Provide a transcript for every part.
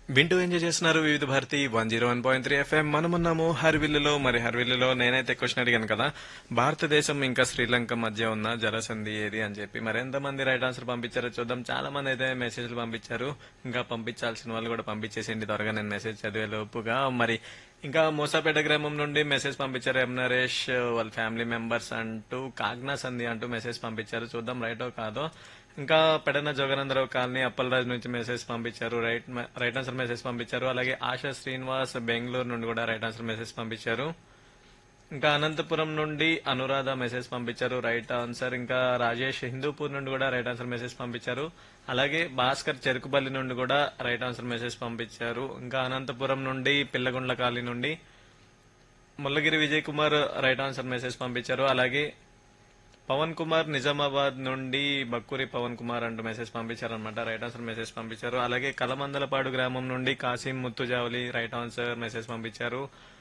వింటూ ఎంజాయ్ చేస్తున్నారు Vividh Bharati one zero one point three FM మనమున్నాము హర్విల్లులో మరి హర్విల్లులో నేనైతే క్వశ్చన్ అడిగాను కదా భారతదేశం ఇంకా శ్రీలంక మధ్య ఉన్న జలసంధి ఏది అని చెప్పి మరి ఎంతమంది రైట్ ఆన్సర్ పంపించారో చూద్దాం చాలా మంది అయితే మెసేజ్లు పంపించారు ఇంకా పంపించాల్సిన వాళ్ళు కూడా పంపించేసేయండి త్వరగా నేను మెసేజ్ చదివే లోపుగా మరి ఇంకా మూసాపేట గ్రామం నుండి మెసేజ్ పంపించారు ఎం నరేష్ వాళ్ళ ఫ్యామిలీ మెంబర్స్ అంటూ కాగ్నా సంధి అంటూ మెసేజ్ పంపించారు చూద్దాం రైటో కాదో ఇంకా పెడన జోగనందరావు కాలనీ అప్పలరాజు నుంచి మెసేజ్ పంపించారు రైట్ రైట్ ఆన్సర్ మెసేజ్ పంపించారు అలాగే ఆశా శ్రీనివాస్ బెంగళూరు నుండి కూడా రైట్ ఆన్సర్ మెసేజ్ పంపించారు ఇంకా అనంతపురం నుండి అనురాధ మెసేజ్ పంపించారు రైట్ ఆన్సర్ ఇంకా రాజేష్ హిందూపూర్ నుండి కూడా రైట్ ఆన్సర్ మెసేజ్ పంపించారు అలాగే భాస్కర్ చెరుకుపల్లి నుండి కూడా రైట్ ఆన్సర్ మెసేజ్ పంపించారు ఇంకా అనంతపురం నుండి పిల్లగుండ్ల కాలనీ నుండి Mullagiri Vijay Kumar right answer message పంపించారు అలాగే పవన్ కుమార్ నిజామాబాద్ నుండి బక్కూరి పవన్ కుమార్ అంటూ మెసేజ్ పంపించారనమాట రైట్ ఆన్సర్ మెసేజ్ పంపించారు అలాగే కలమందలపాడు గ్రామం నుండి Kasim Muttujavali right answer message పంపించారు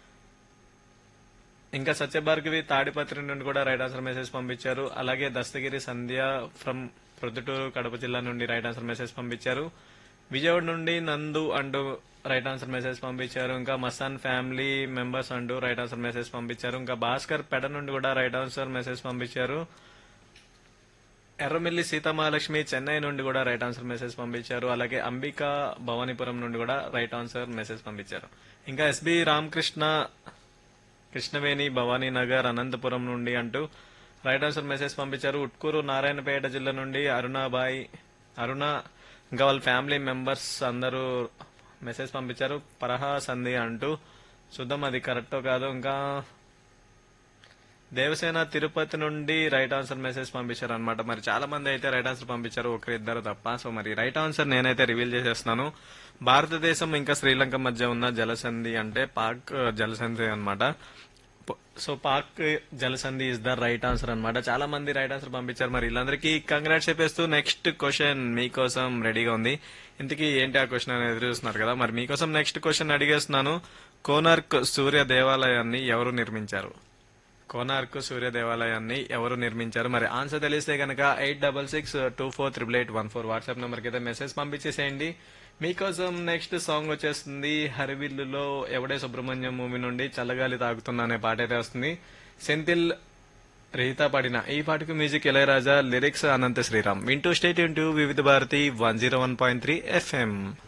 ఇంకా సత్యభార్గవి తాడిపత్రి నుండి కూడా రైట్ ఆన్సర్ మెసేజ్ పంపించారు అలాగే దస్తగిరి సంధ్య ఫ్రమ్ ప్రొద్దుటూరు కడప జిల్లా నుండి రైట్ ఆన్సర్ మెసేజ్ పంపించారు విజయవాడ నుండి నందు అంటూ రైట్ ఆన్సర్ మెసేజ్ పంపించారు ఇంకా మస్తాన్ ఫ్యామిలీ మెంబర్స్ అంటూ రైట్ ఆన్సర్ మెసేజ్ పంపించారు ఇంకా భాస్కర్ పెడ నుండి కూడా రైట్ ఆన్సర్ మెసేజ్ పంపించారు ఎర్రమిల్లి సీతామహాలక్ష్మి చెన్నై నుండి కూడా రైట్ ఆన్సర్ మెసేజ్ పంపించారు అలాగే అంబిక భవానీపురం నుండి కూడా రైట్ ఆన్సర్ మెసేజ్ పంపించారు ఇంకా ఎస్బి రామకృష్ణ కృష్ణవేణి భవానీ నగర్ అనంతపురం నుండి అంటూ రైట్ ఆన్సర్ మెసేజ్ పంపించారు ఉట్కూరు నారాయణపేట జిల్లా నుండి అరుణాబాయి అరుణ ఇంకా వాళ్ళ ఫ్యామిలీ మెంబర్స్ అందరూ మెసేజ్ పంపించారు పరహా సంధి అంటూ చూద్దాం అది కరెక్టో కాదో ఇంకా దేవసేన తిరుపతి నుండి రైట్ ఆన్సర్ మెసేజ్ పంపించారు అనమాట మరి చాలా మంది అయితే రైట్ ఆన్సర్ పంపించారు ఒకరు ఇద్దరు తప్ప సో మరి రైట్ ఆన్సర్ నేనైతే రివీల్ చేసేస్తున్నాను భారతదేశం ఇంకా శ్రీలంక మధ్య ఉన్న జలసంధి అంటే పాక్ జలసంధి అన్నమాట సో పాక్ జలసంధి ఇస్ ద రైట్ ఆన్సర్ అన్నమాట చాలా మంది రైట్ ఆన్సర్ పంపించారు మరి వీళ్ళందరికీ కంగ్రాట్స్ చెప్పేస్తూ నెక్స్ట్ క్వశ్చన్ మీకోసం రెడీగా ఉంది ఇంతకీ ఏంటి ఆ క్వశ్చన్ అనేది ఎదురు చూస్తున్నారు కదా మరి మీకోసం నెక్స్ట్ క్వశ్చన్ అడిగేస్తున్నాను కోనార్క్ సూర్య దేవాలయాన్ని ఎవరు నిర్మించారు కోనార్క్ సూర్య దేవాలయాన్ని ఎవరు నిర్మించారు మరి ఆన్సర్ తెలిస్తే కనుక eight double six two four triple eight one four WhatsApp నెంబర్కి అయితే మెసేజ్ పంపించేసేయండి మీకోసం నెక్స్ట్ సాంగ్ వచ్చేస్తుంది హరివిల్లులో ఎవడే సుబ్రహ్మణ్యం మూవీ నుండి చల్లగాలి తాగుతున్నా అనే పాట అయితే వస్తుంది సెంతిల్ రీతా పాడిన ఈ పాటకు మ్యూజిక్ ఇళయరాజా లిరిక్స్ అనంత శ్రీరామ్ వింటూ stay tuned Vividh Bharati one zero one point three FM